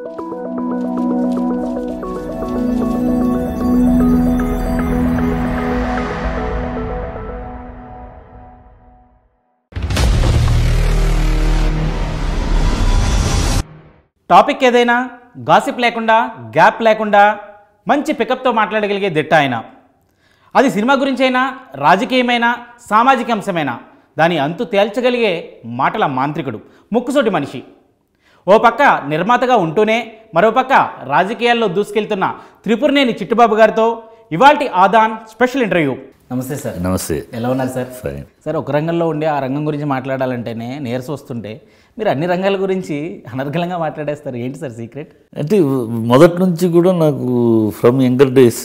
Topic ఏదైనా gossip లేకుండా gap లేకుండా మంచి పికప్తో మాట్లాడగలిగే దిట్ట ఆయన అది సినిమా గురించైనా రాజకీయమైనా సామాజిక అంశమైనా దాని అంతు తేల్చగలిగే మాటల మాంత్రికుడు ముక్కుసోటి మనిషి ఓ పక్క నిర్మాతగా ఉంటూనే మరో పక్క రాజకీయాల్లో దూసుకెళ్తున్న త్రిపురనేని చిట్టుబాబు గారితో ఇవాల్టి ఆదాన్ స్పెషల్ ఇంటర్వ్యూ నమస్తే సార్ నమస్తే ఎలా ఉన్నారు సార్ ఫైన్ సార్ ఒక రంగంలో ఉండి ఆ రంగం గురించి మాట్లాడాలంటేనే నీరసం వస్తుంటే మీరు అన్ని రంగాల గురించి అనర్గళంగా మాట్లాడేస్తారు ఏంటి సార్ సీక్రెట్ అంటే మొదటి నుంచి కూడా నాకు ఫ్రమ్ యంగర్ డేస్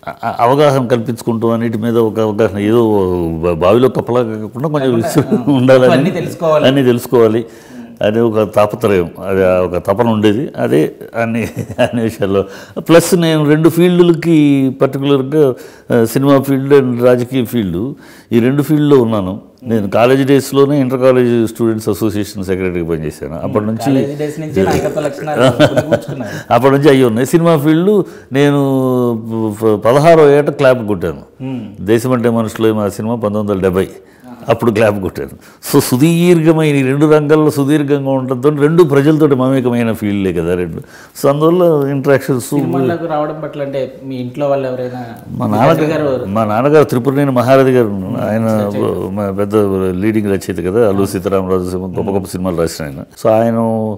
అవగాహన కల్పించుకుంటూ అన్నిటి మీద ఒక అవగాహన ఏదో బా- బావిలో కప్పలా కాకుండా కొంచెం విస్తృ- ఉండాలని అన్నీ తెలుసుకోవాలి. అన్నీ తెలుసుకోవాలి అనే ఒక తాపత్రయం అది ఆ ఒక తపన ఉండేది అదే అన్ని అన్ని విషయాల్లో ప్లస్ నేను రెండు ఫీల్డ్లకి పర్టికులర్గా సినిమా ఫీల్డ్ అండ్ రాజకీయ ఫీల్డ్ ఈ రెండు ఫీల్డ్లో ఉన్నాను నేను కాలేజ్ డేస్లోనే ఇంటర్ కాలేజ్ స్టూడెంట్స్ అసోసియేషన్ సెక్రటరీగా పనిచేశాను అప్పటి నుంచి కాలేజీ డేస్ నుంచి నాయకత్వ లక్షణాలు పుణిపుచ్చుకున్నారు. అప్పటి నుంచి అయ్యి ఉన్నాయి సినిమా ఫీల్డ్ నేను ప- పదహారో ఏట క్లాప్ కొట్టాను దేశమంటే మనుషులు మా సినిమా పంతొమ్మిది వందల డెబ్బై అప్పుడు క్లాప్ కొట్టాను సో సుదీర్ఘమైన ఈ రెండు రంగాల్లో సుదీర్ఘంగా ఉండడంతో రెండు ప్రజలతోటి మమేకమైన ఫీల్డ్లే కదా రెండు సో అందువల్ల ఇంట్రాక్షన్స్ సినిమాలకు రావడం పట్ల అంటే మీ ఇంట్లో వాళ్ళు ఎవరైనా మా మీ నాన్న తండ్రి గారు మా నాన్నగారు త్రిపురనేని మహారథి గారు ఉన్నారు. ఆయన మా పెద్ద లీడింగ్ రచయిత కదా అల్లు సీతారామరాజు సినిమా గొప్ప గొప్ప సినిమాలు రాసిన ఆయన సో ఆయన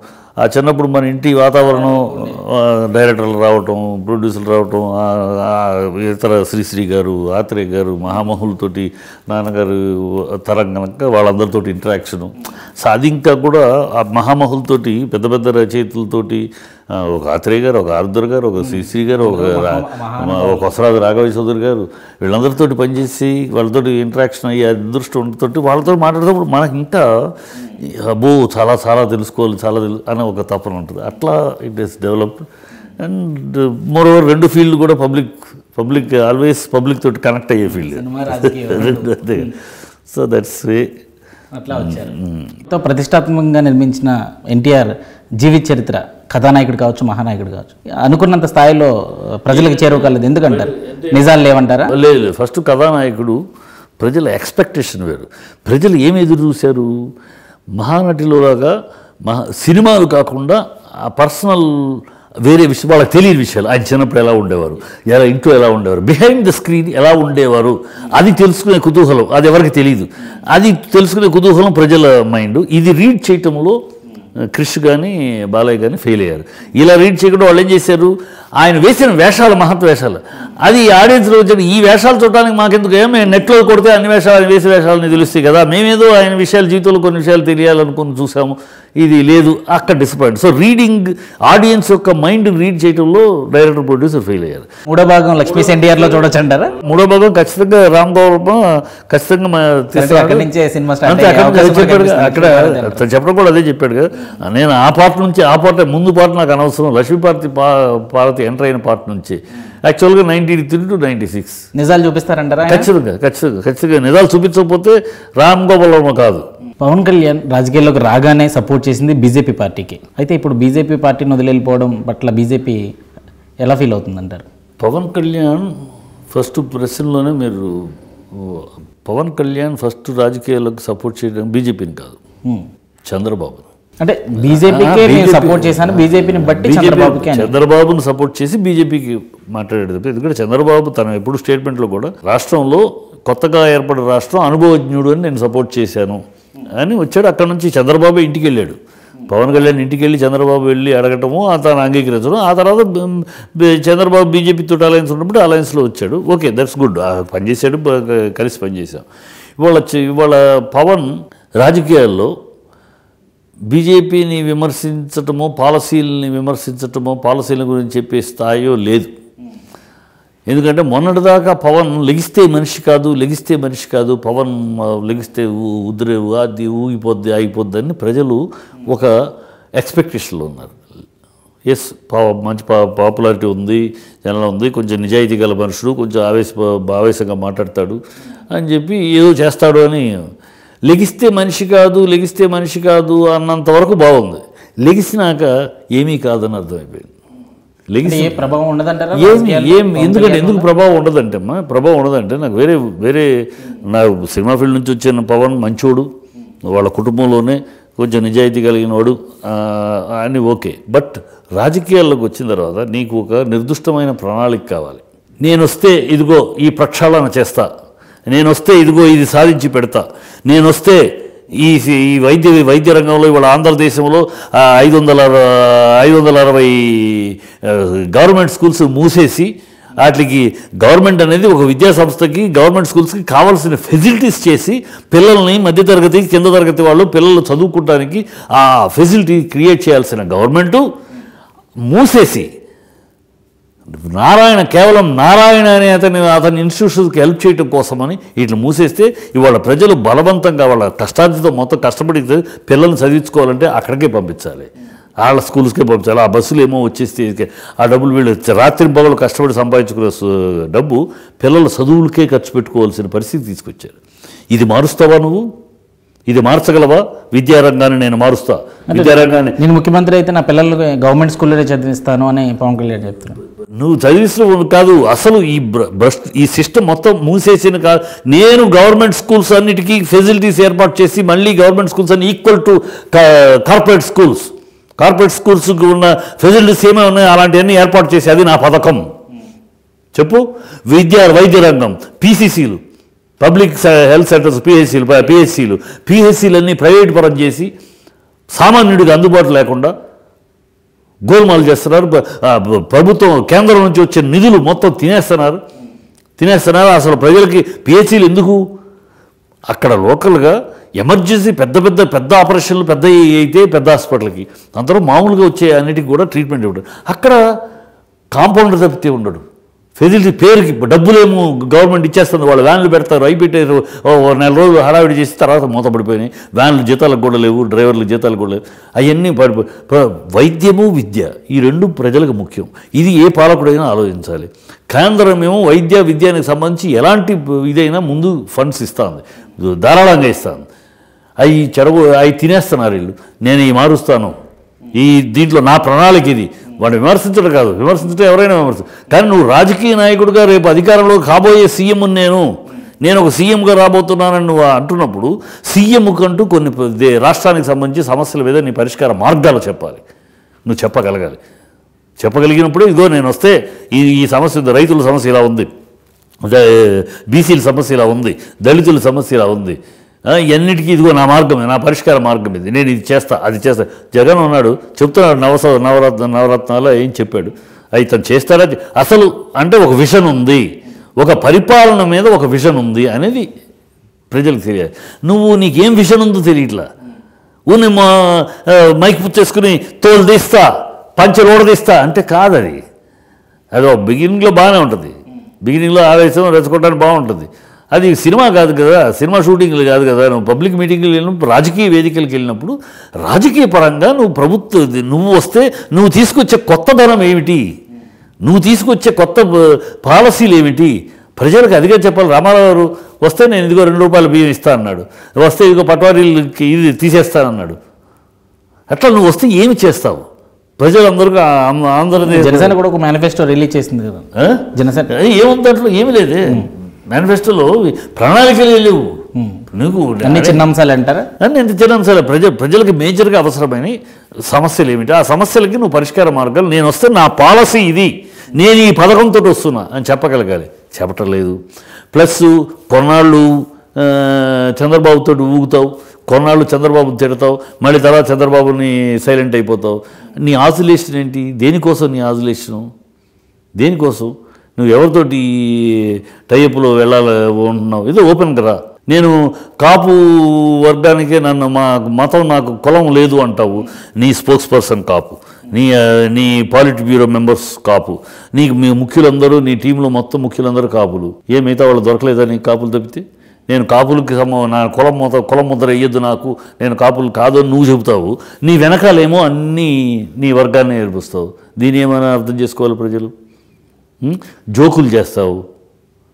ఆ చిన్నప్పుడు మన ఇంటి వాతావరణం ఆ, డైరెక్టర్లు రావటం ప్రొడ్యూసర్లు రావటం ఆ, ఆ, ఇతర శ్రీశ్రీ గారు ఆత్రేయ గారు మహామహులతోటి నాన్నగారు తరం కనుక వాళ్ళందరితోటి ఇంటరాక్షను సో అది ఇంకా కూడా ఆ మహామహులతోటి పెద్ద పెద్ద రచయితలతోటి ఆ, ఒక ఆత్రేయ గారు ఒక ఆరుద్ర గారు ఒక శ్రీశ్రీ గారు ఒక రా- ఒక కొసరాజు రాఘవ చౌదరి గారు వీళ్ళందరితోటి పనిచేసి వాళ్ళతోటి ఇంటరాక్షన్ అయ్యే అదృష్టం తోటి వాళ్ళతో మాట్లాడేటప్పుడు మనకి ఇంకా అబ్బో చాలా చాలా తెలుసుకోవాలి చాలా తెలు అనే ఒక తపన ఉంటుంది అట్లా it is developed and moreover రెండు ఫీల్డ్ కూడా పబ్లిక్ పబ్లిక్ ఆల్వేస్ పబ్లిక్ తోటి కనెక్ట్ అయ్యే ఫీల్డ్ సినిమా రాజకీయం అదే సో దట్స్ వే అట్లా వచ్చారు ఎంతో ప్రతిష్టాత్మకంగా నిర్మించిన ఎన్టీఆర్ జీవిత చరిత్ర కథానాయకుడు కావచ్చు మహానాయకుడు కావచ్చు అనుకున్నంత స్థాయిలో ప్రజలకు చేరువకాలేదు ఎందుకంటారు నిజాలు లేవంటారా లేదు లేదు ఫస్ట్ కథానాయకుడు ప్రజల ఎక్స్పెక్టేషన్ వేరు ప్రజలు ఏమి ఎదురు చూశారు మహానటిలోలాగా మహా సినిమాలు కాకుండా ఆ పర్సనల్ వేరే విషయం వాళ్ళకి తెలియని విషయాలు ఆయన చిన్నప్పుడు ఎలా ఉండేవారు ఎలా ఇంట్లో ఎలా ఉండేవారు బిహైండ్ ద స్క్రీన్ ఎలా ఉండేవారు అది తెలుసుకునే కుతూహలం అది ఎవరికి తెలియదు అది తెలుసుకునే కుతూహలం ప్రజల మైండ్ ఇది రీడ్ చేయటంలో క్రిష్ కానీ బాలయ్య కానీ ఫెయిల్ అయ్యారు ఇలా రీడ్ చేయకుండా వాళ్ళు ఏం చేశారు ఆయన వేసిన వేషాలు మహత్ వేషాలు అది ఆడియన్స్లో వచ్చాడు ఈ వేషాలు చూడడానికి మాకెందుకు ఏం మేము నెట్లో కొడితే అన్ని వేషాలు ఆయన వేసే వేషాలని తెలుస్తాయి కదా మేమేదో ఆయన విషయాలు జీవితంలో కొన్ని విషయాలు తెలియాలనుకుని చూసాము ఇది లేదు అక్కడ డిసప్పాయింట్ సో రీడింగ్ ఆడియన్స్ యొక్క మైండ్ రీడ్ చేయడంలో డైరెక్టర్ ప్రొడ్యూసర్ ఫెయిల్ అయ్యారు మూడో భాగం లక్ష్మీస్ ఎన్టీఆర్ లో చూడొచ్చు అంటారా మూడో భాగం ఖచ్చితంగా రామ్ గోపాల్ ఖచ్చితంగా మా తీస్తాడు. అక్కడి నుంచే సినిమా స్టార్ట్ అంతే అయ్యే అక్కడ అవకాశం చెప్పాడు కదా, కనిపిస్తుంది. అక్కడ అతను చెప్పడం కూడా అదే చెప్పాడు కదా నేను ఆ పార్ట్ నుంచి ఆ పార్ట్ ముందు పార్ట్ నాకు అనవసరం లక్ష్మీపార్తి పా పార్వతి ఎంటర్ అయిన పార్ట్ నుంచి యాక్చువల్గా ninety three to ninety six నిజాలు చూపిస్తారంటారా ఆయన? ఖచ్చితంగా ఖచ్చితంగా ఖచ్చితంగా నిజాలు చూపించకపోతే రామ్ గోపాల్ వర్మ కాదు పవన్ కళ్యాణ్ రాజకీయాల్లోకి రాగానే సపోర్ట్ చేసింది బీజేపీ పార్టీకి అయితే ఇప్పుడు బీజేపీ పార్టీని వదిలిపోవడం పట్ల బీజేపీ ఎలా ఫీల్ అవుతుందంటారు పవన్ కళ్యాణ్ ఫస్ట్ ప్రశ్నలోనే మీరు పవన్ కళ్యాణ్ ఫస్ట్ రాజకీయాలకు సపోర్ట్ చేయడం బీజేపీని కాదు హ్మ్. చంద్రబాబు అంటే బీజేపీకే నేను BJP సపోర్ట్ చేశాను బీజేపీని బట్టి BJP చంద్రబాబుకి అని చంద్రబాబును సపోర్ట్ చేసి బీజేపీకి మాట్లాడేది తప్ప ఎందుకంటే చంద్రబాబు తన ఎప్పుడు స్టేట్మెంట్లో కూడా రాష్ట్రంలో కొత్తగా ఏర్పడిన రాష్ట్రం అనుభవజ్ఞుడు అని నేను సపోర్ట్ చేశాను అని వచ్చాడు అక్కడ నుంచి చంద్రబాబు ఇంటికి వెళ్ళాడు పవన్ కళ్యాణ్ ఇంటికి వెళ్ళి చంద్రబాబు వెళ్ళి అడగటము ఆ తను అంగీకరించడం ఆ తర్వాత బ- బ- చంద్రబాబు బీజేపీ తోటి అలయన్స్ ఉన్నప్పుడు అలయన్స్లో వచ్చాడు ఓకే దట్స్ గుడ్ పనిచేశాడు బ- కలిసి పనిచేశాం ఇవాళ వచ్చి- ఇవాళ పవన్ రాజకీయాల్లో బీజేపీని విమర్శించటమో పాలసీలని విమర్శించటమో పాలసీల గురించి చెప్పే స్థాయో లేదు ఎందుకంటే మొన్నటిదాకా పవన్ లెగిస్తే మనిషి కాదు లెగిస్తే మనిషి కాదు పవన్ ఆ, లెగిస్తే ఊ- ఉద్రే అది ఊగిపోద్ది ఆగిపోద్ది అని ప్రజలు ఒక ఎక్స్పెక్టేషన్లో ఉన్నారు ఎస్ పా మంచి పా పాపులారిటీ ఉంది జనంలో ఉంది కొంచెం నిజాయితీ గల మనుషుడు కొంచెం ఆవేశ ఆవేశంగా మాట్లాడతాడు అని చెప్పి ఏదో చేస్తాడు అని లెగిస్తే మనిషి కాదు లెగిస్తే మనిషి కాదు అన్నంత వరకు బాగుంది లెగిసినాక ఏమీ కాదని అర్థమైపోయింది అంటే లెగిసి ఏ ప్రభావం ఉండదంటారా ఏం రాజకీయాల్లో? ఏం ఎందుకంటే ఎందుకు ప్రభావం ఉండదంటే అమ్మా ప్రభావం ఉండదంటే నాకు వేరే వేరే నా సినిమా ఫీల్డ్ నుంచి వచ్చిన పవన్ మంచోడు వాళ్ళ కుటుంబంలోనే కొంచెం నిజాయితీ కలిగిన వాడు ఆ, అని ఓకే బట్ రాజకీయాల్లోకి వచ్చిన తర్వాత నీకు ఒక నిర్దిష్టమైన ప్రణాళిక కావాలి నేను వస్తే ఇదిగో ఈ ప్రక్షాళన చేస్తా నేను వస్తే ఇదిగో ఇది సాధించి పెడతా నేను వస్తే ఈ ఈ వైద్య వైద్య రంగంలో ఇవాళ ఆంధ్రదేశంలో ఆ, ఐదు వందల అర- ఐదు వందల అరవై ఆ, గవర్నమెంట్ స్కూల్స్ మూసేసి వాటికి గవర్నమెంట్ అనేది ఒక విద్యా సంస్థకి గవర్నమెంట్ స్కూల్స్కి కావాల్సిన ఫెసిలిటీస్ చేసి పిల్లల్ని మధ్యతరగతి కింద తరగతి వాళ్ళు పిల్లలు చదువుకోవడానికి ఆ ఫెసిలిటీ క్రియేట్ చేయాల్సిన గవర్నమెంటు మూసేసి నారాయణ కేవలం నారాయణ అనే అతని అతని ఇన్స్టిట్యూషన్కి హెల్ప్ చేయడం కోసమని ఇట్లా మూసేస్తే ఇవాళ ప్రజలు బలవంతంగా వాళ్ళ కష్టార్జితో మొత్తం కష్టపడి పిల్లల్ని చదివించుకోవాలంటే అక్కడికే పంపించాలి వాళ్ళ స్కూల్స్కే పంపించాలి ఆ బస్సులు ఏమో వచ్చేస్తే ఆ డబ్బులు వీళ్ళు రాత్రి పగలు కష్టపడి సంపాదించుకునే సు- డబ్బు పిల్లల చదువులకే ఖర్చు పెట్టుకోవాల్సిన పరిస్థితి తీసుకొచ్చారు ఇది మారుస్తావా నువ్వు ఇది మార్చగలవా విద్యారంగాన్ని నేను మారుస్తా విద్యారంగాన్ని నేను ముఖ్యమంత్రి అయితే నా పిల్లలు గవర్నమెంట్ స్కూల్లోనే చదివిస్తాను అని పవన్ కళ్యాణ్ చెప్తున్నాను నువ్వు చదివిస్తున్న కాదు అసలు ఈ బ్ర- భ్రష్ట్ ఈ సిస్టమ్ మొత్తం మూసేసిన కాదు నేను గవర్నమెంట్ స్కూల్స్ అన్నిటికీ ఫెసిలిటీస్ ఏర్పాటు చేసి మళ్ళీ గవర్నమెంట్ స్కూల్స్ అన్ని equal to corporate schools corporate స్కూల్స్కి ఉన్న ఫెసిలిటీస్ ఏమైనా ఉన్నాయో అలాంటివన్నీ ఏర్పాటు చేసి అది నా పథకం చెప్పు విద్యా వైద్య రంగం పీసీసీలు పబ్లిక్ స- హెల్త్ సెంటర్స్ పిహెచ్సీలు పిహెచ్సీలు పిహెచ్సీలన్నీ ప్రైవేట్ పరం చేసి సామాన్యుడికి అందుబాటు లేకుండా గోల్మాలు చేస్తున్నారు ప- ఆ, ప- ప్రభుత్వం కేంద్రం నుంచి వచ్చే నిధులు మొత్తం తినేస్తున్నారు తినేస్తున్నారు అసలు ప్రజలకి పిహెచ్సీలు ఎందుకు అక్కడ లోకల్గా ఎమర్జెన్సీ పెద్ద పెద్ద పెద్ద ఆపరేషన్లు పెద్ద అయితే పెద్ద హాస్పిటల్కి అందరూ మామూలుగా వచ్చే అన్నిటికి కూడా ట్రీట్మెంట్ ఇవ్వడు అక్కడ కాంపౌండర్ తప్పితే ఉండడు ఫెసిలిటీ పేరుకి డబ్బులేమో గవర్నమెంట్ ఇచ్చేస్తుంది వాళ్ళు వ్యాన్లు పెడతారు అవి పెట్టారు ఓ ఓ నెల రోజులు హడావిడి చేసి తర్వాత మూతపడిపోయినాయి వ్యాన్లు జీతాలకు కూడా లేవు డ్రైవర్లు జీతాలు కూడా లేవు అవన్నీ పడిపో ప్ర- వైద్యము విద్య ఈ రెండు ప్రజలకు ముఖ్యం ఇది ఏ పాలకుడైనా ఆలోచించాలి కేంద్రమేమో వైద్య విద్యానికి సంబంధించి ఎలాంటి ఇదైనా ముందు ఫండ్స్ ఇస్తుంది ధారాళంగా ఇస్తుంది అవి చెడగొ అవి తినేస్తున్నారు వీళ్ళు నేను ఈ మారుస్తాను ఈ దీంట్లో నా ప్రణాళిక ఇది వాడు విమర్శించడం కాదు విమర్శించడం ఎవరైనా విమర్శ కానీ నువ్వు రాజకీయ నాయకుడిగా రేపు అధికారంలో కాబోయే సీఎం నేను నేను ఒక సీఎంగా రాబోతున్నానని నువ్వు అంటున్నప్పుడు సీఎం కంటూ కొన్ని ప- దే- రాష్ట్రానికి సంబంధించి సమస్యల మీద నీ పరిష్కార మార్గాలు చెప్పాలి నువ్వు చెప్పగలగాలి చెప్పగలిగినప్పుడు ఇదిగో నేను వస్తే ఈ ఈ సమస్య ఉంది రైతుల సమస్య ఇలా ఉంది ద- బీసీల సమస్య ఇలా ఉంది దళితుల సమస్య ఇలా ఉంది ఆ, ఇవన్నిటికీ ఇదిగో నా మార్గమే నా పరిష్కార మార్గం ఇది నేను ఇది చేస్తా అది చేస్తా జగన్ ఉన్నాడు చెప్తున్నాడు నవస నవరత్న నవరత్నాలు ఏం చెప్పాడు అవి తను చేస్తాడా అసలు అంటే ఒక విషన్ ఉంది ఒక పరిపాలన మీద ఒక విషన్ ఉంది అనేది ప్రజలకు తెలియాలి నువ్వు నీకేం విషన్ ఉందో తెలియట్లా ఊని మా ఆ, మైక్ పుచ్చేసుకుని తోలు తీస్తా పంచెలు ఊడదీస్తా అంటే కాదది అది ఒక బిగినింగ్లో బాగానే ఉంటుంది బిగినింగ్లో ఆవేశం రెచ్చుకోవడానికి బాగుంటుంది అది సినిమా కాదు కదా సినిమా షూటింగ్లు కాదు కదా నువ్వు పబ్లిక్ మీటింగ్లు వెళ్ళినప్పుడు రాజకీయ వేదికలకు వెళ్ళినప్పుడు రాజకీయ పరంగా నువ్వు ప్రభుత్వ నువ్వు వస్తే నువ్వు తీసుకొచ్చే కొత్త ధనం ఏమిటి నువ్వు తీసుకొచ్చే కొత్త బ- పాలసీలు ఏమిటి ప్రజలకు అదిగా చెప్పాలి రామారావు గారు వస్తే నేను ఇదిగో రెండు రూపాయలు బియ్యం ఇస్తా అన్నాడు వస్తే ఇదిగో పట్వారీలకి ఇది తీసేస్తానన్నాడు అట్లా నువ్వు వస్తే ఏమి చేస్తావు ప్రజలందరికీ ఆ- ఆంధ్రప్రదేశ్ జనసేన కూడా ఒక మేనిఫెస్టో రిలీజ్ చేసింది కదా ఆ? జనసేన ఏ, ఏముంది దాంట్లో ఏమి లేదే మేనిఫెస్టోలో ప్రణాళికలు లేవు నీకు అన్ని చిన్న అంశాలు అంటారా అన్ని ఎంత చిన్న అంశాలు ప్రజ ప్రజలకు మేజర్గా అవసరమైన సమస్యలు ఏమిటి ఆ సమస్యలకి నువ్వు పరిష్కార మార్గాలు నేను వస్తే నా పాలసీ ఇది నేను ఈ పథకంతో వస్తున్నా అని చెప్పగలగాలి చెప్పటం లేదు ప్లస్ కొన్నాళ్ళు ఆ, చంద్రబాబుతో ఊగుతావు కొన్నాళ్ళు చంద్రబాబుని తిడతావు మళ్ళీ తర్వాత చంద్రబాబుని సైలెంట్ అయిపోతావు నీ ఆజులేషన్ ఏంటి దేనికోసం నీ ఆజులేషను దేనికోసం నువ్వు ఎవరితోటి టైఅప్లో వెళ్ళాలి ఉంటున్నావు ఇది ఓపెన్ కదా నేను కాపు వర్గానికే నన్ను మా మతం నాకు కులం లేదు అంటావు నీ స్పోక్స్ పర్సన్ కాపు నీ ఆ, నీ పాలిట్ బ్యూరో మెంబర్స్ కాపు నీకు మీ ముఖ్యులందరూ నీ టీంలో మొత్తం ముఖ్యులందరూ కాపులు ఏ మిగతా వాళ్ళు దొరకలేదా నీకు కాపులు తప్పితే నేను కాపులకి సమ నా కులం ముద్ర కులం ముద్ర వేయొద్దు నాకు నేను కాపులు కాదు అని నువ్వు చెబుతావు నీ వెనకాలేమో అన్నీ నీ వర్గాన్ని నేర్పిస్తావు దీని ఏమైనా అర్థం చేసుకోవాలి ప్రజలు ఉం? జోకులు చేస్తావు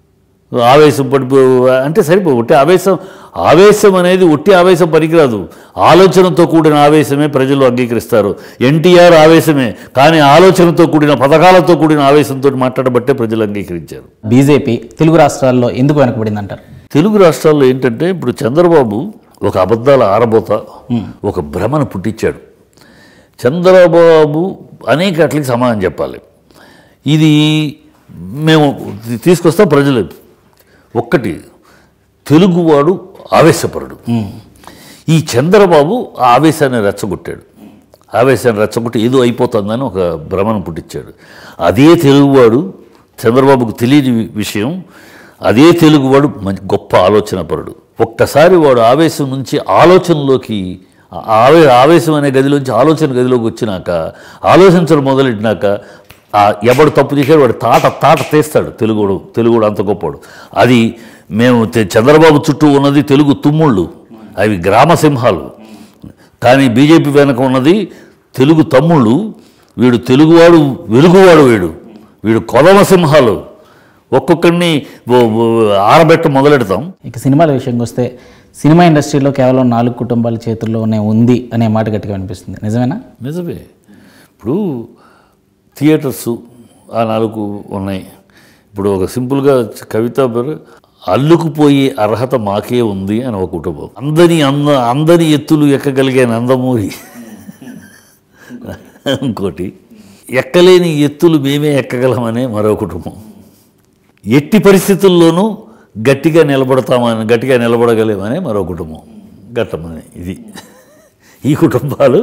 ఆవేశం పడిపో అంటే సరిపో ఒట్టి ఆవేశం ఆవేశం అనేది ఒట్టి ఆవేశం పనికిరాదు ఆలోచనతో కూడిన ఆవేశమే ప్రజలు అంగీకరిస్తారు ఎన్టీఆర్ ఆవేశమే కానీ ఆలోచనతో కూడిన పథకాలతో కూడిన ఆవేశంతో మాట్లాడబట్టే ప్రజలు అంగీకరించారు బీజేపీ తెలుగు రాష్ట్రాల్లో ఎందుకు వెనకబడింది అంటారు తెలుగు రాష్ట్రాల్లో ఏంటంటే ఇప్పుడు చంద్రబాబు ఒక అబద్ధాల ఆరబోత ఒక భ్రమను పుట్టించాడు చంద్రబాబు అనేక వాటికి సమాధానం చెప్పాలి ఇది మేము తీసుకొస్తాం ప్రజలు ఒక్కటి తెలుగువాడు ఆవేశపరుడు ఈ చంద్రబాబు ఆ ఆవేశాన్ని రెచ్చగొట్టాడు ఆవేశాన్ని రెచ్చగొట్టి ఏదో అయిపోతుందని ఒక భ్రమను పుట్టించాడు అదే తెలుగువాడు చంద్రబాబుకు తెలియని వి- విషయం అదే తెలుగువాడు మంచి గొప్ప ఆలోచనపరుడు ఒక్కసారి వాడు ఆవేశం నుంచి ఆలోచనలోకి ఆ ఆవే ఆవేశం అనే గదిలోంచి ఆలోచన గదిలోకి వచ్చినాక ఆలోచించడం మొదలెట్టినాక ఆ ఎవడు తప్పు చేశాడు వాడు తాట తాట తీస్తాడు తెలుగుడు తెలుగుడు అంత గొప్పవాడు అది మేము తె- చంద్రబాబు చుట్టూ ఉన్నది తెలుగు తుమ్ముళ్ళు అవి గ్రామ సింహాలు కానీ బీజేపీ వెనక ఉన్నది తెలుగు తమ్ముళ్ళు వీడు తెలుగువాడు వెలుగువాడు వీడు వీడు కొదమ సింహాలు ఒక్కొక్కరిని ఓ- ఓ ఆరబెట్ట మొదలెడతాం ఇక సినిమాల విషయంకి వస్తే సినిమా ఇండస్ట్రీలో కేవలం నాలుగు కుటుంబాల చేతుల్లోనే ఉంది అనే మాట గట్టిగా అనిపిస్తుంది నిజమేనా నిజమే ఇప్పుడు థియేటర్స్ ఆ నాలుగు ఉన్నాయి ఇప్పుడు ఒక సింపుల్గా కవిత పేరు అల్లుకుపోయే అర్హత మాకే ఉంది అని ఒక కుటుంబం అందరి అంద అందరి ఎత్తులు ఎక్కగలిగే నందమూరి ఇంకోటి ఎక్కలేని ఎత్తులు మేమే ఎక్కగలమనే మరో కుటుంబం ఎట్టి పరిస్థితుల్లోనూ గట్టిగా నిలబడతామని గట్టిగా నిలబడగలేమనే మరో కుటుంబం గట్టమని ఇది ఈ కుటుంబాలు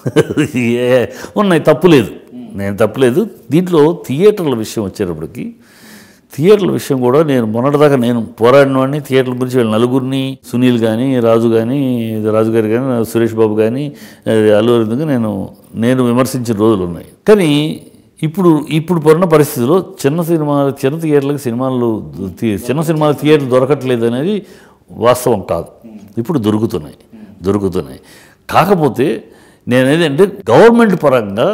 ఏ- ఉన్నాయి తప్పులేదు నేను తప్పులేదు దీంట్లో థియేటర్ల విషయం వచ్చేటప్పటికి థియేటర్ల విషయం కూడా నేను మొన్నటిదాకా నేను పోరాడిన వాడిని థియేటర్ల గురించి వీళ్ళ నలుగురిని సునీల్ కానీ రాజు కానీ రాజు గారు కానీ సురేష్ బాబు కానీ అల్లు అరవింద్ కానీ నేను నేను విమర్శించిన రోజులు ఉన్నాయి కానీ ఇప్పుడు ఇప్పుడు పడిన పరిస్థితిలో చిన్న సినిమా చిన్న థియేటర్లకు సినిమాలు థి- చిన్న సినిమాలు థియేటర్లు దొరకట్లేదు అనేది వాస్తవం కాదు ఇప్పుడు దొరుకుతున్నాయి దొరుకుతున్నాయి కాకపోతే నేను ఏదంటే గవర్నమెంట్ పరంగా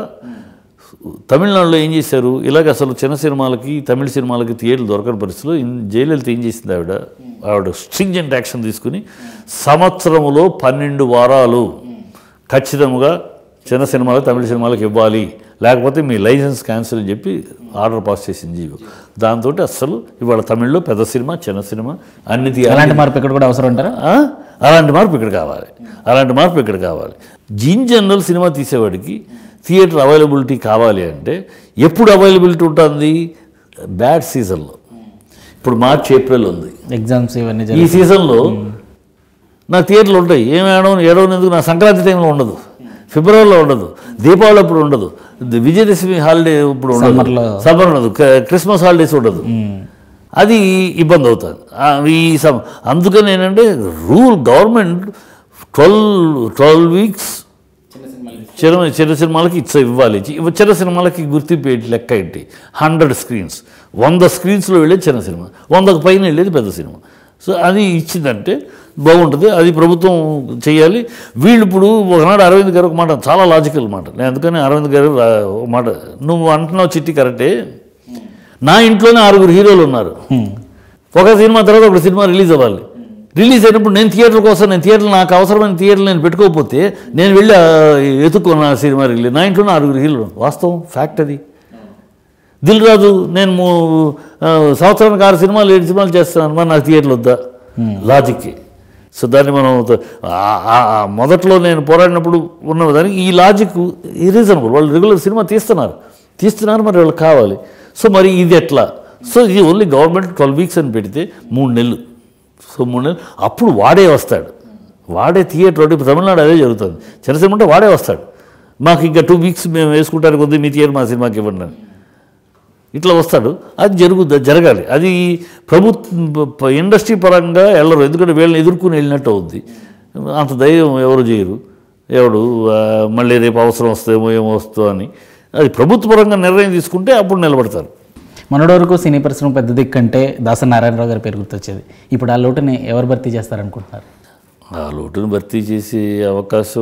తమిళనాడులో ఏం చేశారు ఇలాగ అసలు చిన్న సినిమాలకి తమిళ సినిమాలకి థియేటర్లు దొరకని పరిస్థితిలో ఇన్- జయలలిత ఏం చేసింది ఆవిడ ఆవిడ స్ట్రింజెంట్ యాక్షన్ తీసుకుని సంవత్సరములో పన్నెండు వారాలు ఖచ్చితంగా చిన్న సినిమాలు తమిళ సినిమాలకు ఇవ్వాలి లేకపోతే మీ లైసెన్స్ క్యాన్సిల్ అని చెప్పి ఆర్డర్ పాస్ చేసింది జీవో దాంతో అస్సలు ఇవాళ తమిళ్లో పెద్ద సినిమా చిన్న సినిమా అన్ని థియే- అలాంటి మార్పు ఇక్కడ కూడా అవసరం అంటారా ఆ? అలాంటి మార్పు ఇక్కడ కావాలి అలాంటి మార్పు ఇక్కడ కావాలి ఇన్ జనరల్ సినిమా తీసేవాడికి థియేటర్ అవైలబిలిటీ కావాలి అంటే ఎప్పుడు అవైలబిలిటీ ఉంటుంది బ్యాడ్ సీజన్లో ఇప్పుడు మార్చ్ ఏప్రిల్ ఉంది ఎగ్జామ్స్ ఇవన్నీ ఈ జరిగి సీజన్లో నాకు థియేటర్లు ఉంటాయి ఏం ఏడవని ఏడవని ఎందుకు నా సంక్రాంతి టైంలో ఉండదు ఫిబ్రవరిలో ఉండదు దీపావళి అప్పుడు ఉండదు ది- విజయదశమి హాలిడే ఇప్పుడు ఉండదు సమ్మర్లో. సమ్మర్ ఉండదు క- క్రిస్మస్ హాలిడేస్ ఉండదు అది ఇబ్బంది అవుతుంది ఆ, ఈ సమ అందుకని ఏంటంటే rule government twelve twelve weeks చిన్న చిన్న సినిమాలకి ఇచ్చ ఇవ్వాలి ఇవ్వ- చిన్న సినిమాలకి గుర్తింపు ఏంటి లెక్క ఏంటి హండ్రెడ్ స్క్రీన్స్ వంద స్క్రీన్స్లో వెళ్ళేది చిన్న సినిమా వందకు పైన వెళ్ళేది పెద్ద సినిమా సో అది ఇచ్చిందంటే బాగుంటుంది అది ప్రభుత్వం చేయాలి వీళ్ళు ఇప్పుడు ఒకనాడు అరవింద్ గారు ఒక మాట చాలా లాజికల్ మాట నేను అందుకని అరవింద్ గారు రా- ఒక మాట నువ్వు అంటున్నావు చిట్టి కరెక్టే నా ఇంట్లోనే ఆరుగురు హీరోలు ఉన్నారు ఒక సినిమా తర్వాత ఒక సినిమా రిలీజ్ అవ్వాలి రిలీజ్ అయినప్పుడు నేను థియేటర్ కోసం నేను థియేటర్ నాకు అవసరమైన థియేటర్ నేను పెట్టుకోకపోతే నేను వెళ్ళి ఆ, ఎత్తుకున్న సినిమా రిలీజ్ నా ఇంట్లోనే ఆరుగురు హీరోలు వాస్తవం ఫ్యాక్ట్ అది దిల్ రాజు నేను మూ- ఆ, సంవత్సరానికి ఆరు సినిమాలు ఏడు సినిమాలు చేస్తాను మరి నాకు థియేటర్లు వద్దా లాజిక్కి సో దాన్ని మనం త- ఆ- ఆ- ఆ మొదట్లో నేను పోరాడినప్పుడు ఉన్న దానికి ఈ లాజిక్ రీజనబుల్ వాళ్ళు రెగ్యులర్ సినిమా తీస్తున్నారు తీస్తున్నారు మరి వాళ్ళకి కావాలి సో మరి ఇది ఎట్లా సో ఇది ఓన్లీ గవర్నమెంట్ ట్వెల్వ్ వీక్స్ అని పెడితే మూడు నెలలు సో మూడు నెలలు అప్పుడు వాడే వస్తాడు వాడే థియేటర్ ఒకటి ఇప్పుడు తమిళనాడు అదే జరుగుతుంది చిన్న సినిమా అంటే వాడే వస్తాడు మాకు ఇంకా టూ వీక్స్ మేము వేసుకుంటానికి కొద్ది మీ థియేటర్ మా సినిమాకి ఇవ్వండి అని. ఇట్లా వస్తాడు అది జరుగుద్ది జరగాలి అది ప్రభుత్వ ఇండస్ట్రీ పరంగా వెళ్ళరు ఎందుకంటే వీళ్ళని ఎదుర్కొని వెళ్ళినట్టు అవుద్ది అంత ధైర్యం ఎవరు చేయరు ఎవడు ఆ, మళ్ళీ రేపు అవసరం వస్తేమో ఏమో వస్తుందో అని అది ప్రభుత్వపరంగా నిర్ణయం తీసుకుంటే అప్పుడు నిలబడతారు మొన్నటి వరకు సినీ పరిశ్రమ పెద్ద దిక్కు అంటే దాసరి నారాయణరావు గారి పేరు గుర్తొచ్చేది ఇప్పుడు ఆ లోటుని ఎవరు భర్తీ చేస్తారనుకుంటున్నారు ఆ లోటును భర్తీ చేసే అవకాశం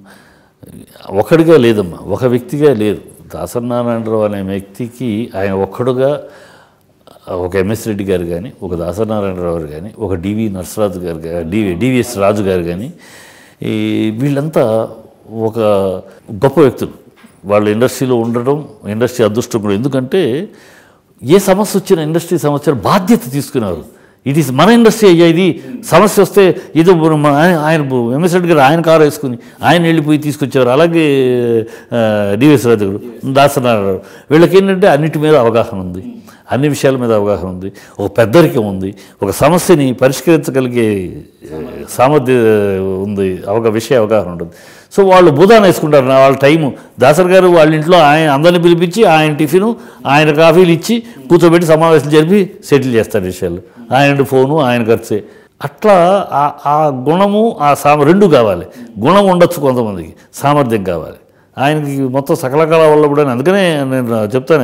ఒకడిగా లేదమ్మా ఒక వ్యక్తిగా లేదు దాసనారాయణరావు అనే వ్యక్తికి ఆయన ఒక్కడుగా ఒక ఎంఎస్ రెడ్డి గారు కానీ ఒక దాసనారాయణరావు గారు కానీ ఒక డివి నరసరాజు గారు గా- డివి డివిఎస్ రాజు గారు కానీ ఈ వీళ్ళంతా ఒక గొప్ప వ్యక్తులు వాళ్ళు ఇండస్ట్రీలో ఉండడం ఇండస్ట్రీ అదృష్టం కూడా ఎందుకంటే ఏ సమస్య వచ్చినా ఇండస్ట్రీ సమస్య బాధ్యత తీసుకున్నారు ఇట్ ఈస్ మన ఇండస్ట్రీ అయ్యా ఇది సమస్య వస్తే ఏదో మన- ఆయన ఆయన ఎంఎస్ రెడ్డి గారు ఆయన కారు వేసుకుని ఆయన వెళ్ళిపోయి తీసుకొచ్చారు అలాగే డివిఎస్ రాజు గారు దాసనారాయణ వీళ్ళకి ఏంటంటే అన్నిటి మీద అవగాహన ఉంది అన్ని విషయాల మీద అవగాహన ఉంది ఒక పెద్దరికం ఉంది ఒక సమస్యని పరిష్కరించగలిగే ఆ, సామర్థ్య ఉంది అవగా విషయ అవగాహన ఉంటుంది సో వాళ్ళు భూదాన్ని వేసుకుంటారు నా వాళ్ళ టైము దాసర్ గారు వాళ్ళ ఇంట్లో ఆయన అందరిని పిలిపించి ఆయన టిఫిను ఆయన కాఫీలు ఇచ్చి కూర్చోబెట్టి సమావేశం జరిపి సెటిల్ చేస్తారు విషయాలు ఆయన ఫోను ఆయన ఖర్చే అట్లా ఆ- ఆ గుణము ఆ సామ రెండు కావాలి గుణం ఉండొచ్చు కొంతమందికి సామర్థ్యం కావాలి ఆయనకి మొత్తం సకల కళ వల్ల కూడా అందుకనే నేను చెప్తానే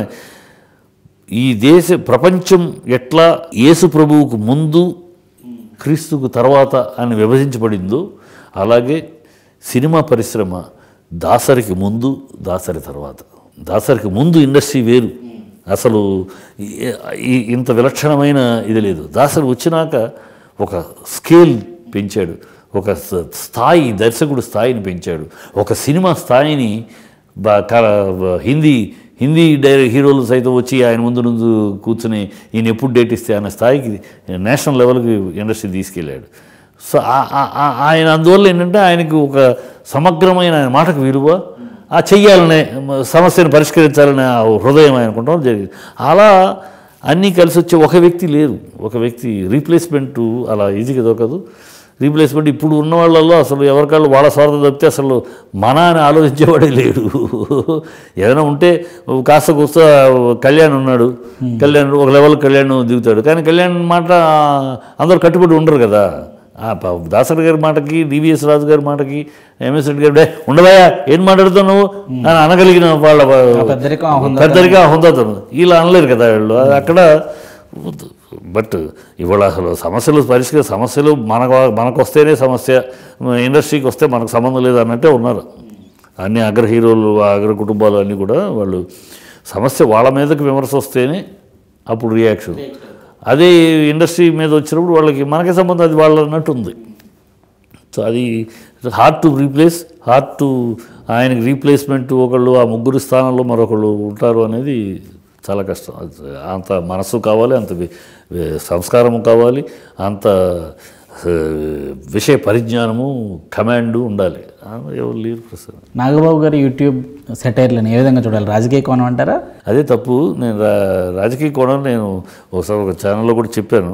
ఈ దేశ ప్రపంచం ఎట్లా యేసు ప్రభువుకు ముందు క్రీస్తుకు తర్వాత అని విభజించబడిందో అలాగే సినిమా పరిశ్రమ దాసరికి ముందు దాసరి తర్వాత దాసరికి ముందు ఇండస్ట్రీ వేరు అసలు ఈ- ఈ- ఇంత విలక్షణమైన ఇది లేదు దాసరి వచ్చినాక ఒక స్కేల్ పెంచాడు ఒక స- స్థాయి దర్శకుడు స్థాయిని పెంచాడు ఒక సినిమా స్థాయిని బా- క- బ- హిందీ హిందీ డైరె హీరోలు సైతం వచ్చి ఆయన ముందు ముందు కూర్చుని ఈయన ఎప్పుడు డేట్ ఇస్తే అనే స్థాయికి నేషనల్ లెవెల్కి ఇండస్ట్రీ తీసుకెళ్ళాడు సో ఆ- ఆ- ఆ- ఆయన అందువల్ల ఏంటంటే ఆయనకి ఒక సమగ్రమైన ఆయన మాటకు విలువ ఆ చెయ్యాలనే మ- సమస్యను పరిష్కరించాలనే ఆ హృదయం ఆయనకుంటాం జరిగింది అలా అన్నీ కలిసి వచ్చే ఒక వ్యక్తి లేరు ఒక వ్యక్తి రీప్లేస్మెంట్ అలా ఈజీగా దొరకదు రీప్లేస్మెంట్ ఇప్పుడు ఉన్న వాళ్ళల్లో అసలు ఎవరికాళ్ళు వాళ్ళ స్వార్థం తప్పితే అసలు మన అని ఆలోచించేవాడే లేడు ఏదైనా ఉంటే కాస్త కూస్త కళ్యాణ్ ఉన్నాడు కళ్యాణ్ ఒక లెవెల్ కళ్యాణ్ దిగుతాడు కానీ కళ్యాణ్ మాట అందరూ కట్టుబడి ఉండరు కదా ఆ ప- దాసరి గారి మాటకి డివిఎస్ రాజు గారి మాటకి ఎంఎస్ రెడ్డి గారి "డే, ఉండవయ్యా ఏం మాట్లాడుతున్నావు అని అనగలిగిన వాళ్ళ పెద్దరికం, ఆ హుందాతనం. పెద్దరిగా హుందాతనం ఇలా అనలేరు కదా వీళ్ళు అది అక్కడ బట్ ఇవాళ అసలు సమస్యలు పరిష్కరి సమస్యలు మనకు మనకు వస్తేనే సమస్య ఇండస్ట్రీకి వస్తే మనకు సంబంధం లేదు అన్నట్టే ఉన్నారు అన్ని అగ్ర హీరోలు అగ్ర కుటుంబాలు అన్నీ కూడా వాళ్ళు సమస్య వాళ్ళ మీదకి విమర్శ వస్తేనే అప్పుడు రియాక్షన్ అదే ఇండస్ట్రీ మీద వచ్చినప్పుడు వాళ్ళకి మనకే సంబంధం అది వాళ్ళ అన్నట్టు ఉంది సో అది hard to replace hard to ఆయనకి రీప్లేస్మెంట్ ఒకళ్ళు ఆ ముగ్గురు స్థానంలో మరొకళ్ళు ఉంటారు అనేది చాలా కష్టం అది అంత మనసు కావాలి అంత వి- వి- సంస్కారము కావాలి అంత ఆ, విషయ పరిజ్ఞానము కమాండు ఉండాలి ఆ, ఎవరు లేరు ప్రస్తుతం నాగబాబు గారి యూట్యూబ్ సెటైర్లను ఏ విధంగా చూడాలి రాజకీయ కోణం అంటారా అదే తప్పు నేను రా రాజకీయ కోణం నేను ఒకసారి ఒక ఛానల్లో కూడా చెప్పాను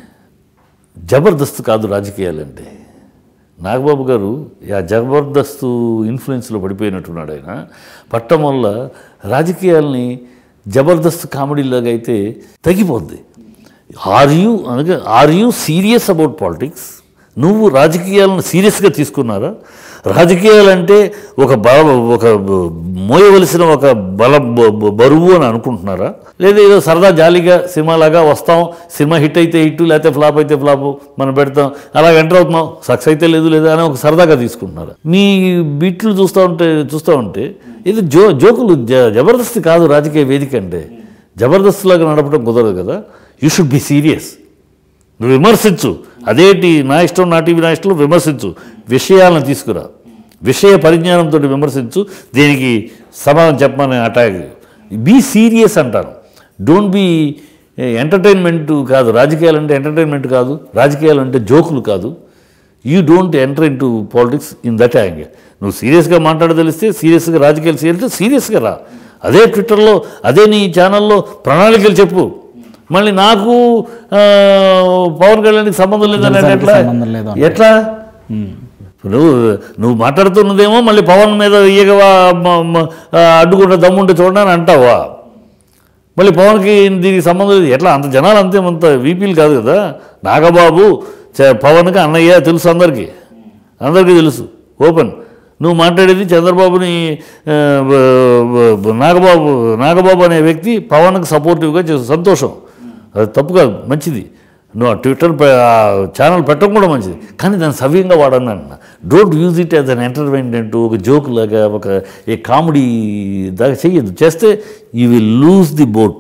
జబర్దస్త్ కాదు రాజకీయాలంటే నాగబాబు గారు ఆ జబర్దస్త్ ఇన్ఫ్లుయెన్స్లో పడిపోయినట్టున్నాడు ఆయన పట్టం వల్ల రాజకీయాల్ని జబర్దస్త్ కామెడీలాగా అయితే తగ్గిపోద్ది ఆర్ యూ అనగా are you serious about politics నువ్వు రాజకీయాలను సీరియస్గా తీసుకున్నారా రాజకీయాలంటే ఒక బ ఒక మోయవలసిన ఒక బల బ- బ- బరువు అని అనుకుంటున్నారా లేదా ఏదో సరదా జాలీగా సినిమాలాగా వస్తాం సినిమా హిట్ అయితే హిట్ లేకపోతే ఫ్లాప్ అయితే ఫ్లాప్ మనం పెడతాం అలా ఎంటర్ అవుతున్నాం సక్సెస్ అయితే లేదు లేదా అని ఒక సరదాగా తీసుకుంటున్నారా మీ బిట్లు చూస్తూ ఉంటే చూస్తూ ఉంటే ఇది జో జోకులు జ- జబర్దస్త్ కాదు రాజకీయ వేదిక అంటే జబర్దస్త్ లాగా నడపడం కుదరదు కదా యూ షుడ్ బి సీరియస్ నువ్వు విమర్శించు అదేంటి నా ఇష్టం నా టీవీ నా ఇష్టం విమర్శించు విషయాలను తీసుకురా విషయ పరిజ్ఞానంతో విమర్శించు దీనికి సమాధానం చెప్పమని అటాక్ బీ సీరియస్ అంటాను డోంట్ బీ ఎంటర్టైన్మెంట్ కాదు రాజకీయాలు అంటే ఎంటర్టైన్మెంట్ కాదు రాజకీయాలు అంటే జోకులు కాదు you don't enter into politics in that angle నువ్వు సీరియస్గా మాట్లాడదలిస్తే సీరియస్గా రాజకీయాలు చేయాలంటే సీరియస్గా రా అదే ట్విట్టర్లో అదే నీ ఛానల్లో ప్రణాళికలు చెప్పు మళ్ళీ నాకు ఆ, పవన్ కళ్యాణ్కి సంబంధం లేదని జనసేనకి ఎట్లా సంబంధం లేదు అంటే. ఎట్లా నువ్వు నువ్వు మాట్లాడుతున్నదేమో మళ్ళీ పవన్ మీద ఈగవా మ- మ- ఆ, అడ్డుకుంటే దమ్ముంటే చూడని అంటావా మళ్ళీ పవన్కి దీనికి సంబంధం లేదు ఎట్లా అంత జనాలు అంతే అంత వీపీలు కాదు కదా నాగబాబు చ- పవన్కి అన్నయ్య తెలుసు అందరికీ అందరికీ తెలుసు ఓపెన్ నువ్వు మాట్లాడేది చంద్రబాబుని ఆ, బ- బ- నాగబాబు నాగబాబు అనే వ్యక్తి పవన్కి సపోర్టివ్గా చేసు సంతోషం అది తప్పు కాదు మంచిది నువ్వు ఆ ట్విట్టర్ ప- ఆ ఛానల్ పెట్టడం కూడా మంచిది కానీ దాన్ని సవ్యంగా వాడను అన్న don't use it as an entertainment ఒక జోక్ లాగా ఒక ఏ కామెడీ దాకా చెయ్యదు చేస్తే you will lose the vote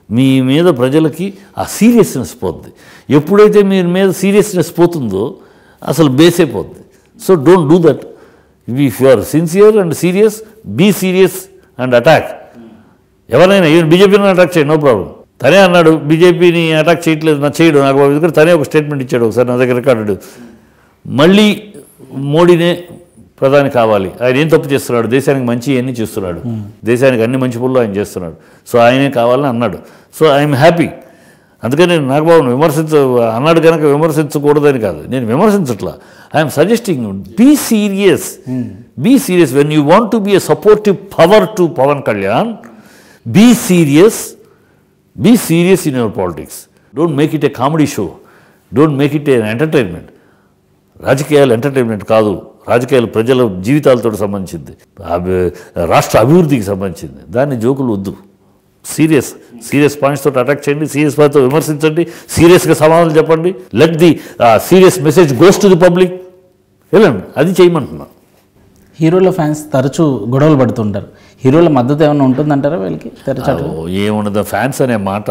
మీ మీద ప్రజలకి ఆ సీరియస్నెస్ పోద్ది ఎప్పుడైతే మీ మీద సీరియస్నెస్ పోతుందో అసలు బేసే పోద్ది so don't do that if you are sincere and serious be serious and attack ఎవరైనా ఈవెన్ బీజేపీని అటాక్ చేయండి నో ప్రాబ్లం తనే అన్నాడు బీజేపీని అటాక్ చేయట్లేదు నా చేయడు నాకు ఎందుకంటే తనే ఒక స్టేట్మెంట్ ఇచ్చాడు ఒకసారి నా దగ్గర రికార్డు మళ్ళీ మోడీనే ప్రధాని కావాలి ఆయన ఏం తప్పు చేస్తున్నాడు దేశానికి మంచి అన్నీ చేస్తున్నాడు దేశానికి అన్ని మంచి పనులు ఆయన చేస్తున్నాడు సో ఆయనే కావాలని అన్నాడు సో ఐఎమ్ హ్యాపీ అందుకని నాకు బాబు విమర్శించ అన్నాడు కనుక విమర్శించకూడదని కాదు నేను విమర్శించట్లా I'm suggesting be serious be serious when you want to be a supportive power to Pawan Kalyan be serious be serious in your politics don't make it a comedy show don't make it a entertainment రాజకీయాలు entertainment కాదు రాజకీయాలు ప్రజల జీవితాలతో సంబంధించింది అభి- రాష్ట్ర అభివృద్ధికి సంబంధించింది దాన్ని జోకులు వద్దు సీరియస్ సీరియస్ పాయింట్స్ తోటి అటాక్ చేయండి సీరియస్ పాయింట్తో విమర్శించండి సీరియస్గా సమాధానం చెప్పండి let the serious message goes to the public వెళ్ళండి అది చేయమంటున్నా హీరోల ఫ్యాన్స్ తరచూ గొడవలు పడుతుంటారు హీరోల మద్దతు ఏమైనా ఉంటుందంటారా వీళ్ళకి తరచు ఓ, ఏమున్నదో ఫ్యాన్స్ అనే మాట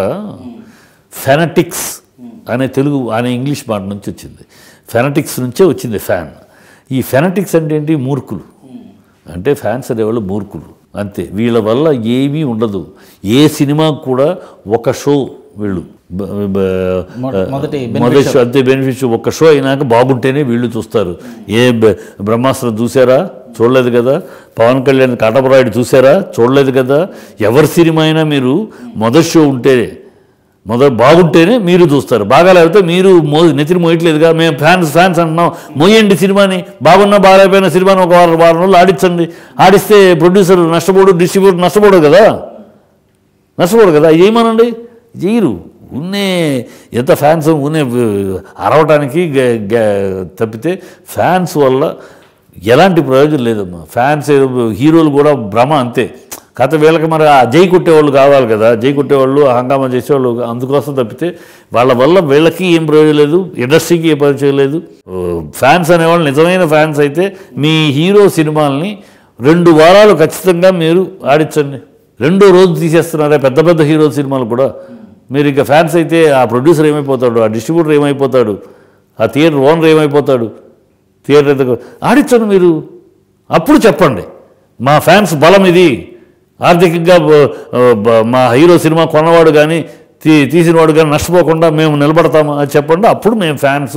ఫెనటిక్స్ అనే తెలుగు అనే ఇంగ్లీష్ మాట నుంచి వచ్చింది ఫెనటిక్స్ నుంచే వచ్చింది ఫ్యాన్ ఈ ఫెనటిక్స్ అంటే ఏంటి మూర్ఖులు అంటే ఫ్యాన్స్ అనేవాళ్ళు మూర్ఖులు అంతే వీళ్ళ వల్ల ఏమీ ఉండదు ఏ సినిమా కూడా ఒక షో వీళ్ళు బ- బ- మొ- మొదటి మొదటి షో అంతే బెనిఫిట్ ఒక్క షో అయినాక బాగుంటేనే వీళ్ళు చూస్తారు ఏ బ- బ్రహ్మాస్త్రం చూసారా చూడలేదు కదా పవన్ కళ్యాణ్ కాటపరాయుడు చూసారా చూడలేదు కదా ఎవరి సినిమా అయినా మీరు మొదటి షో ఉంటేనే మొదట బాగుంటేనే మీరు చూస్తారు బాగా లేకపోతే మీరు మో నెత్తిని మోయట్లేదుగా మేము ఫ్యాన్స్ ఫ్యాన్స్ అంటున్నాం మోయండి సినిమాని బాగున్నా బాగాలేకపోయిన సినిమాని ఒక వారం వారం రోజులు ఆడించండి ఆడిస్తే ప్రొడ్యూసర్ నష్టపోడు డిస్ట్రిబ్యూటర్ నష్టపోడు కదా నష్టపోడు కదా చేయమనండి చేయరు ఉన్నే ఎంత ఫ్యాన్స్ ఉన్నే అరవటానికి గ- గ- తప్పితే ఫ్యాన్స్ వల్ల ఎలాంటి ప్రయోజనం లేదమ్మా ఫ్యాన్స్ ఏదో హీరోలు కూడా భ్రమ అంతే కథ వీళ్ళకి మరి ఆ జై కొట్టేవాళ్ళు కావాలి కదా జై కొట్టేవాళ్ళు హంగామా చేసేవాళ్ళు అందుకోసం తప్పితే వాళ్ళ వల్ల వీళ్ళకి ఏం ప్రయోజనం లేదు ఇండస్ట్రీకి ఏ పరిచయం లేదు ఓ, ఫ్యాన్స్ అనేవాళ్ళు నిజమైన ఫ్యాన్స్ అయితే మీ హీరో సినిమాల్ని రెండు వారాలు ఖచ్చితంగా మీరు ఆడించండి రెండో రోజు తీసేస్తున్నారా పెద్ద పెద్ద హీరో సినిమాలు కూడా మీరు ఇంకా ఫ్యాన్స్ అయితే ఆ ప్రొడ్యూసర్ ఏమైపోతాడు ఆ డిస్ట్రిబ్యూటర్ ఏమైపోతాడు ఆ థియేటర్ ఓనర్ ఏమైపోతాడు థియేటర్ ఎందుకు ఆడించండి మీరు అప్పుడు చెప్పండి మా ఫ్యాన్స్ బలం ఇది ఆర్థికంగా బ- బ- మా హీరో సినిమా కొన్నవాడు కానీ తీ తీసినవాడు కానీ నష్టపోకుండా మేము నిలబడతాము అది చెప్పండి అప్పుడు మేము ఫ్యాన్స్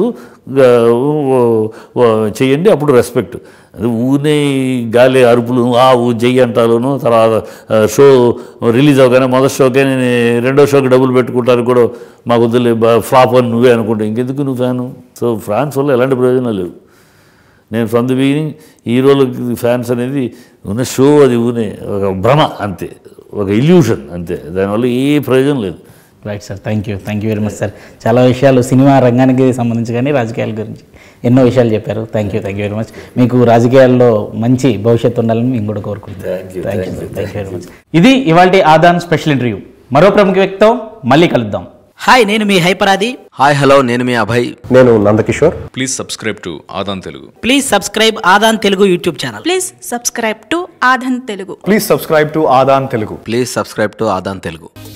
చేయండి అప్పుడు రెస్పెక్ట్ అది ఊనే గాలి అరుపులు ఆ ఊ జై అంటాలును తర్వాత ఆ, షో రిలీజ్ అవగానే మొదటి షోకే నేను రెండో షోకి డబ్బులు పెట్టుకుంటారు కూడా మాకు వద్దులే ఫ్లాప్ అని నువ్వే అనుకుంటా ఇంకెందుకు నువ్వు ఫ్యాను సో ఫ్రాన్స్ వల్ల ఎలాంటి ప్రయోజనాలు లేవు నేను ఫ్రమ్ ది బిగినింగ్ హీరోలకి ఫ్యాన్స్ అనేది ఉన్న షో అది ఊనే ఒక భ్రమ అంతే ఒక ఇల్యూషన్ అంతే దానివల్ల ఏ ప్రయోజనం లేదు right sir thank you thank you very much sir చాలా విషయాలు సినిమా రంగానికి సంబంధించి కానీ రాజకీయాల గురించి ఎన్నో విషయాలు చెప్పారు thank you thank you very much మీకు రాజకీయాల్లో మంచి భవిష్యత్తు ఉండాలని మేము కూడా కోరుకుంటున్నాం Thank you, thank you thank you, thank you very much ఇది ఇవాళ ఆదాన్ స్పెషల్ ఇంటర్వ్యూ మరో ప్రముఖ వ్యక్తితో మళ్ళీ కలుద్దాం హాయ్ నేను మీ హైపరాది హాయ్ హలో నేను మీ అభయ్ నేను Nandakishore please subscribe to Aadhan Telugu please subscribe Aadhan Telugu YouTube channel please subscribe to Aadhan Telugu please subscribe to Aadhan Telugu please subscribe to Aadhan Telugu